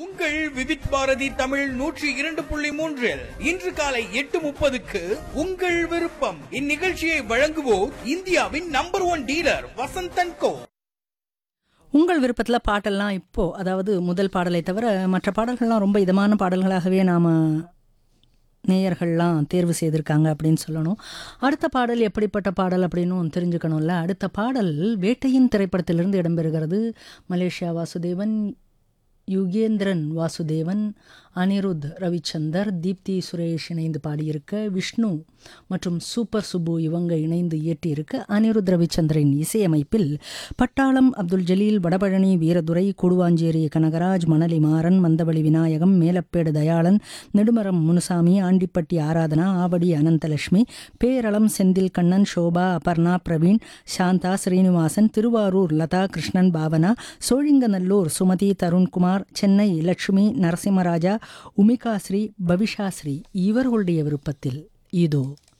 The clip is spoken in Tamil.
உங்கள் விவித் பாரதி தமிழ் நூற்றி இரண்டு புள்ளி மூன்றில் இன்று காலை எட்டு முப்பதுக்கு உங்கள் விருப்பம் இந்நிகழ்ச்சியை வழங்குவோர் இந்தியாவின் number one dealer Vasanthan Co உங்கள் விருப்பத்தில் பாட்டெல்லாம் இப்போ அதாவது முதல் பாடலை தவிர மற்ற பாடல்கள்லாம் ரொம்ப இதமான பாடல்களாகவே நாம் நேயர்கள்லாம் தேர்வு செய்திருக்காங்க அப்படின்னு சொல்லணும் அடுத்த பாடல் எப்படிப்பட்ட பாடல் அப்படின்னும் தெரிஞ்சுக்கணும்ல அடுத்த பாடல் வேட்டையின் திரைப்படத்திலிருந்து இடம்பெறுகிறது மலேசியா வாசுதேவன் யுகேந்திரன் வாசுதேவன் அனிருத் ரவிச்சந்தர் தீப்தி சுரேஷ் இணைந்து பாடியிருக்க விஷ்ணு மற்றும் சூப்பர் சுப்பு இவங்க இணைந்து இயற்றியிருக்க அனிருத் ரவிச்சந்திரன் இசையமைப்பில் பட்டாளம் அப்துல் ஜலீல் வடபழனி வீரதுரை கூடுவாஞ்சேரி கனகராஜ் மணலி மாறன் மந்தவழி விநாயகம் மேலப்பேடு தயாளன் நெடுமரம் முனுசாமி ஆண்டிப்பட்டி ஆராதனா ஆவடி அனந்தலட்சுமி பேரளம் செந்தில் கண்ணன் சோபா அபர்ணா பிரவீன் சாந்தா ஸ்ரீனிவாசன் திருவாரூர் லதா கிருஷ்ணன் பாவனா சோழிங்கநல்லூர் சுமதி தருண்குமார் சென்னை லட்சுமி நரசிம்மராஜா உமிகாஸ்ரீ பவிஷாஸ்ரீ இவர்களுடைய விருப்பத்தில் இதோ